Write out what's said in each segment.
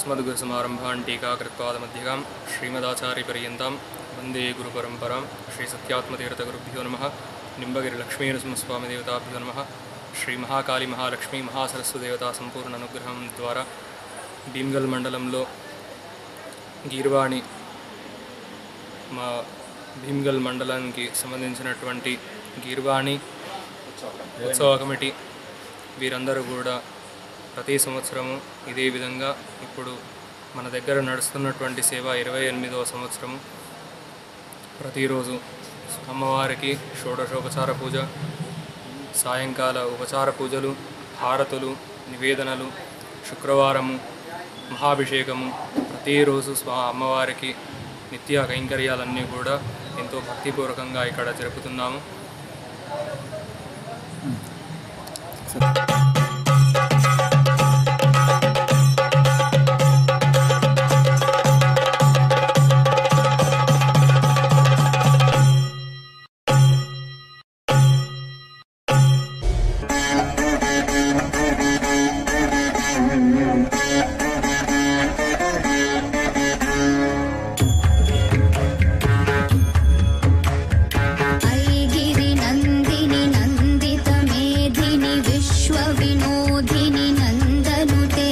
अस्मद्गुरुसमारम्भान् टीकाकृत्पादमध्यगां श्रीमदाचार्यपर्यन्तां वन्दे गुरुपरम्परां श्रीसत्यात्मतीर्थगुरुभ्यो नमः निम्बगिरिलक्ष्मीनरसिंहस्वामिदेवताभ्यो नमः శ్రీమహాకాళి మహాలక్ష్మి మహాసరస్వదేవత సంపూర్ణ అనుగ్రహం ద్వారా భీమ్గల్ మండలంలో గీర్వాణి మా భీమ్గల్ మండలానికి సంబంధించినటువంటి గీర్వాణి ఉత్సవ కమిటీ వీరందరూ కూడా ప్రతి సంవత్సరము ఇదే విధంగా ఇప్పుడు మన దగ్గర నడుస్తున్నటువంటి సేవ ఇరవై ఎనిమిదవ సంవత్సరము ప్రతిరోజు అమ్మవారికి షోడశోపచార పూజ సాయంకాల ఉపచార పూజలు హారతులు నివేదనలు శుక్రవారము మహాభిషేకము ప్రతిరోజు స్వా అమ్మవారికి నిత్య కైంకర్యాలన్నీ కూడా ఎంతో భక్తిపూర్వకంగా ఇక్కడ జరుపుతున్నాము ऐगिरिनन्दिनि नन्दितमेधिनि विश्वविनोदिनि नन्दनुते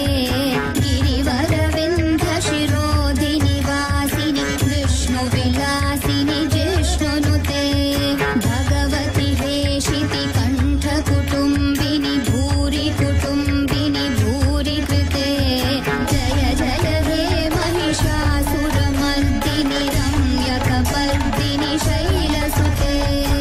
गिरिवरविन्ध्यशिरोधिनि वासिनि विष्णुविलासिनि जिष्णुनुते भगवति वेशिति कण्ठकुटुम्बिनि भूरि कुटुम्बिनि भूरि कृते जय जय हे महिषासुरमर्दिनि रम्यकपर्दिनि शैलसुते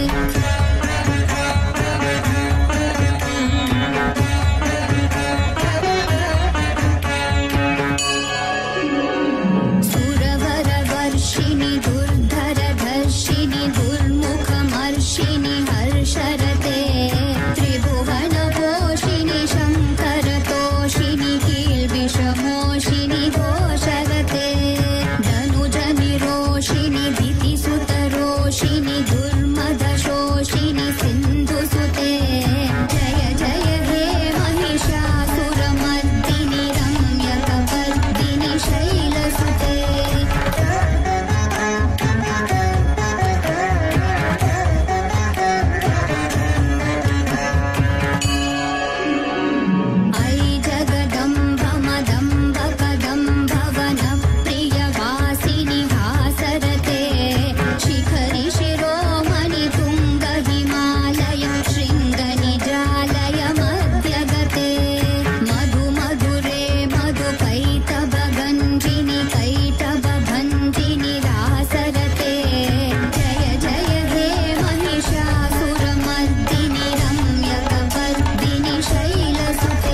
सुरवरवर्षिणि दुर्धरधर्षिणि दुर्मुखमर्षिणि हर्षरते त्रिभुवनपोषिणि शङ्करतोषिणि कील्बिषमोषिणि घोषरते धनुजनिरोषिणि धितिसुतरोषिणि दुर्मदशोषिणि सिन्धुसुते जय जय हे महिषासुरमर्दिनि रम्यकपर्दिनि शैलसुते ऐ जगदम्बमदम्बकदम्भवनप्रियवासिनि हासरते शिखरि शिरोमणि तुङ्गहिमालय शृङ्गनिजालय मध्यगते मधु मधुरे मधुकैटभगञ्जिनि कैटभभञ्जिनि रासरते जय जय हे महिषासुरमर्दिनि रम्यकपर्दिनि शैलसुते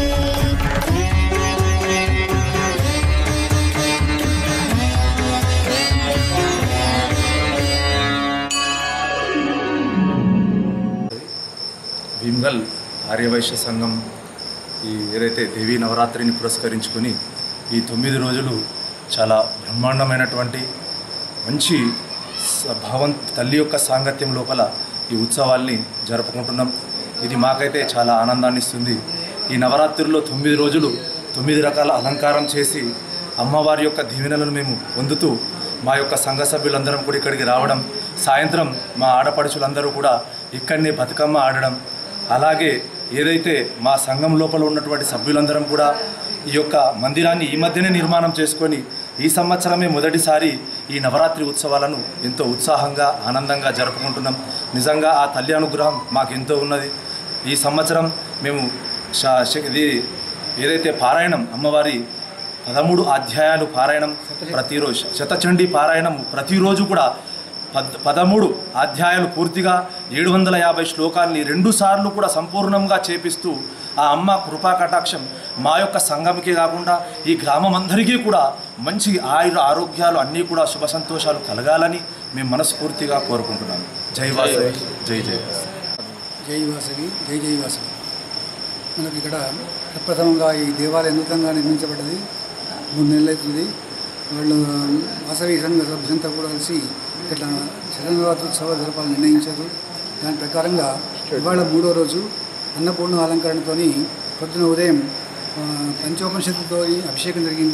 భీమ్గల్ ఆర్యవైశ్య సంఘం ఈ ఏదైతే దేవీ నవరాత్రిని పురస్కరించుకొని ఈ తొమ్మిది రోజులు చాలా బ్రహ్మాండమైనటువంటి మంచి స- భావం తల్లి యొక్క సాంగత్యం లోపల ఈ ఉత్సవాల్ని జరుపుకుంటున్నాం ఇది మాకైతే చాలా ఆనందాన్ని ఇస్తుంది ఈ నవరాత్రుల్లో తొమ్మిది రోజులు తొమ్మిది రకాల అలంకారం చేసి అమ్మవారి యొక్క దీవెనలను మేము పొందుతూ మా యొక్క సంఘ సభ్యులందరం కూడా ఇక్కడికి రావడం సాయంత్రం మా ఆడపడుచులందరూ కూడా ఇక్కడనే బతుకమ్మ ఆడడం అలాగే ఏదైతే మా సంఘం లోపల ఉన్నటువంటి సభ్యులందరం కూడా ఈ యొక్క మందిరాన్ని ఈ మధ్యనే నిర్మాణం చేసుకొని ఈ సంవత్సరమే మొదటిసారి ఈ నవరాత్రి ఉత్సవాలను ఎంతో ఉత్సాహంగా ఆనందంగా జరుపుకుంటున్నాం నిజంగా ఆ తల్లి అనుగ్రహం మాకు ఎంతో ఉన్నది ఈ సంవత్సరం మేము శ- శ- ఇది ఏదైతే పారాయణం అమ్మవారి పదమూడు అధ్యాయాలు పారాయణం ప్రతిరోజు శతచండీ పారాయణం ప్రతిరోజు కూడా పద్ పదమూడు అధ్యాయాలు పూర్తిగా ఏడు వందల యాభై శ్లోకాల్ని రెండు సార్లు కూడా సంపూర్ణంగా చేపిస్తూ ఆ అమ్మ కృపా కటాక్షం మా యొక్క సంఘంకే కాకుండా ఈ గ్రామం అందరికీ కూడా మంచి ఆయుర ఆరోగ్యాలు అన్నీ కూడా శుభ సంతోషాలు కలగాలని మేము మనస్ఫూర్తిగా కోరుకుంటున్నాము జై వాసవి జై జై జై వాసవి జై జై వాసవి మనకి ఇక్కడ ప్రప్రథమంగా ఈ దేవాలయం నూతనంగా నిర్మించబడ్డది మూడు నెలలు అవుతుంది వాళ్ళు వాసవి సంఘ సభ్యులంతా కూడా కలిసి ఇక్కడ శరణవరాత్రోత్సవ జరపాలని నిర్ణయించారు దాని ప్రకారంగా ఇవాళ మూడో రోజు అన్నపూర్ణ అలంకరణతోని పొద్దున ఉదయం ఆ, పంచోపనిషత్తుతో అభిషేకం జరిగింది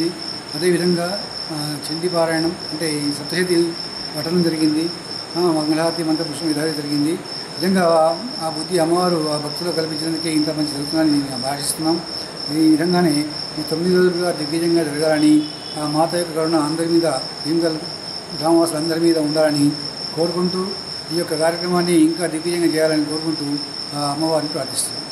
అదేవిధంగా ఆ, చండీ పారాయణం అంటే ఈ సప్తశతి పఠనం జరిగింది ఆ, మంగళహారతి మంత్రపుష్పం విధానం జరిగింది నిజంగా ఆ- ఆ బుద్ధి అమ్మవారు ఆ భక్తులు కల్పించినందుకే ఇంత మంచి జరుగుతుందని నేను భావిస్తున్నాం ఈ విధంగానే ఈ తొమ్మిది రోజులుగా దిగ్విజయంగా జరగాలని ఆ మాత యొక్క కరుణ అందరి మీద భీమగల్ గ్రామవాసులందరి మీద ఉండాలని కోరుకుంటూ ఈ యొక్క కార్యక్రమాన్ని ఇంకా దిగ్విజయంగా చేయాలని కోరుకుంటూ ఆ అమ్మవారిని ప్రార్థిస్తున్నాం